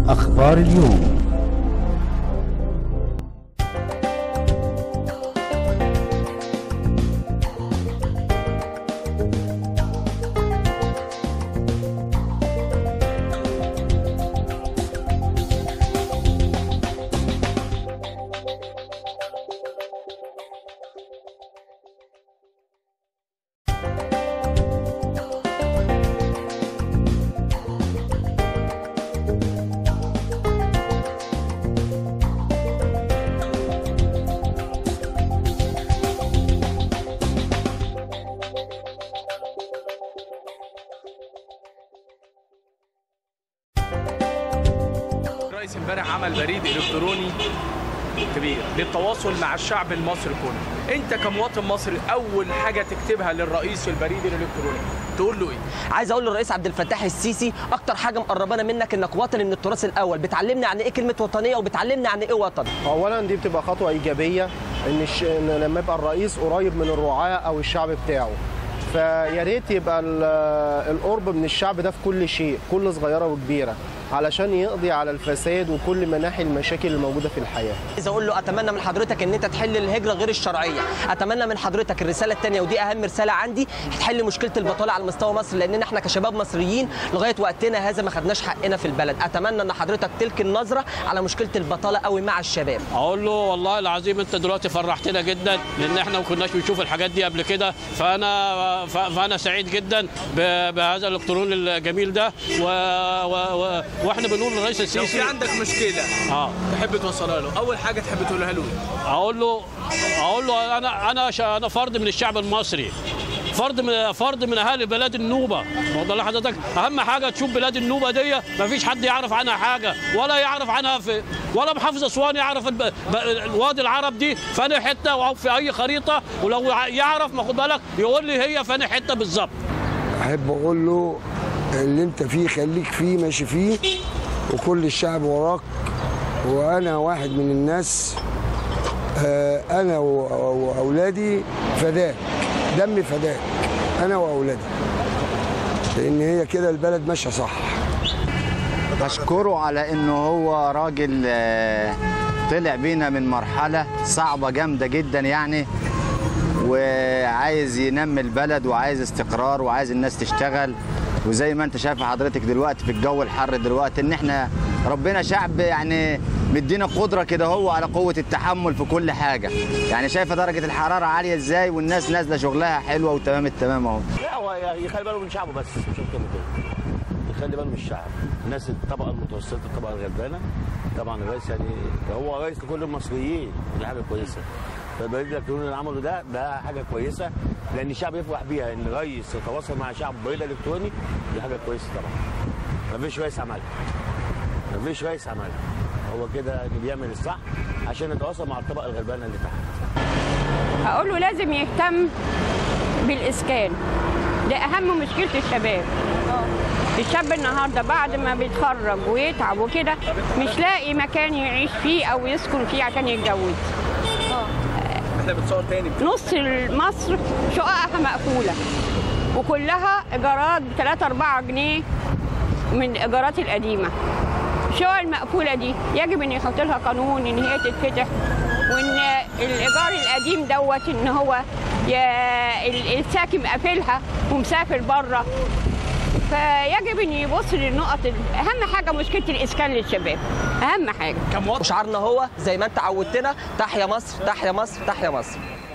أخبار اليوم الرئيس امبارح عمل بريد الكتروني كبير للتواصل مع الشعب المصري كله انت كمواطن مصري اول حاجه تكتبها للرئيس في البريد الالكتروني تقول له ايه عايز اقول للرئيس عبد الفتاح السيسي اكتر حاجه مقربانا منك انك وطني من التراث الاول بتعلمنا عن ايه كلمه وطنيه وبتعلمنا عن ايه وطن اولا دي بتبقى خطوه ايجابيه ان, الش... إن لما يبقى الرئيس قريب من الرعاه او الشعب بتاعه فيا ريت يبقى ال- القرب من الشعب ده في كل شيء كل صغيره وكبيره علشان يقضي على الفساد وكل مناحي المشاكل الموجوده في الحياه عايز اقول له اتمنى من حضرتك ان انت تحل الهجره غير الشرعيه اتمنى من حضرتك الرساله الثانيه ودي اهم رساله عندي تحل مشكله البطاله على مستوى مصر لاننا احنا كشباب مصريين لغايه وقتنا هذا ما خدناش حقنا في البلد اتمنى ان حضرتك تلقي النظره على مشكله البطاله قوي مع الشباب اقول له والله العظيم انت دلوقتي فرحتنا جدا لان احنا ما كناش بنشوف الحاجات دي قبل كده فانا ف- فانا سعيد جدا ب- بهذا الالكترون الجميل ده و... و... و... واحنا بنقول للرئيس لو في السيسي عندك مشكله اه تحب توصلها له اول حاجه تحب تقولها له ايه اقول له اقول له انا انا ش- انا فرد من الشعب المصري فرد من فرد من اهالي بلاد النوبه واخد بال حضرتك اهم حاجه تشوف بلاد النوبه دي ما فيش حد يعرف عنها حاجه ولا يعرف عنها في ولا محافظ اسوان يعرف الب... ب... الوادي العرب دي فاني حته او في اي خريطه ولو يعرف ما خد بالك يقول لي هي فاني حته بالظبط احب اقول له اللي انت فيه خليك فيه ماشي فيه وكل الشعب وراك وانا واحد من الناس آه، انا و- واولادي فداك دمي فداك انا واولادي لان هي كده البلد ماشيه صح بشكره على انه هو راجل آه، طلع بينا من مرحله صعبه جامده جدا يعني وعايز ينمي البلد وعايز استقرار وعايز الناس تشتغل وزي ما انت شايف حضرتك دلوقتي في الجو الحر دلوقتي ان احنا ربنا شعب يعني مدينا قدره كده هو على قوه التحمل في كل حاجه يعني شايفه درجه الحراره عاليه ازاي والناس نازله شغلها حلوه وتمام التمام اهو لا هو يخلي باله من شعبه بس مش اكتر من كده يخلي باله من الشعب الناس الطبقه المتوسطه الطبقه الغلبانه طبعا الرئيس يعني هو رئيس لكل المصريين دي حاجه كويسه فالبريد الالكتروني اللي عمله ده ده حاجه كويسه لان الشعب يفرح بيها ان رئيس يتواصل مع شعب بريد الكتروني دي حاجه كويسه طبعا مفيش رئيس عملها مفيش رئيس عملها هو كده اللي بيعمل الصح عشان يتواصل مع الطبقه الغلبانه اللي تحت هقول له لازم يهتم بالاسكان ده اهم مشكله الشباب الشاب النهارده بعد ما بيتخرج ويتعب وكده مش لاقي مكان يعيش فيه او يسكن فيه عشان يتجوز احنا بنصور تاني نص مصر شققها مقفوله وكلها ايجارات ب 3 4 جنيه من الايجارات القديمه الشقق المقفوله دي يجب ان يحط لها قانون ان هي تتفتح وان الايجار القديم دوت ان هو يا ال- الساكن قافلها ومسافر بره فيجب ان يبص للنقط ال- اهم حاجه مشكله الاسكان للشباب اهم حاجه وشعارنا هو زي ما انت عودتنا تحيا مصر تحيا مصر تحيا مصر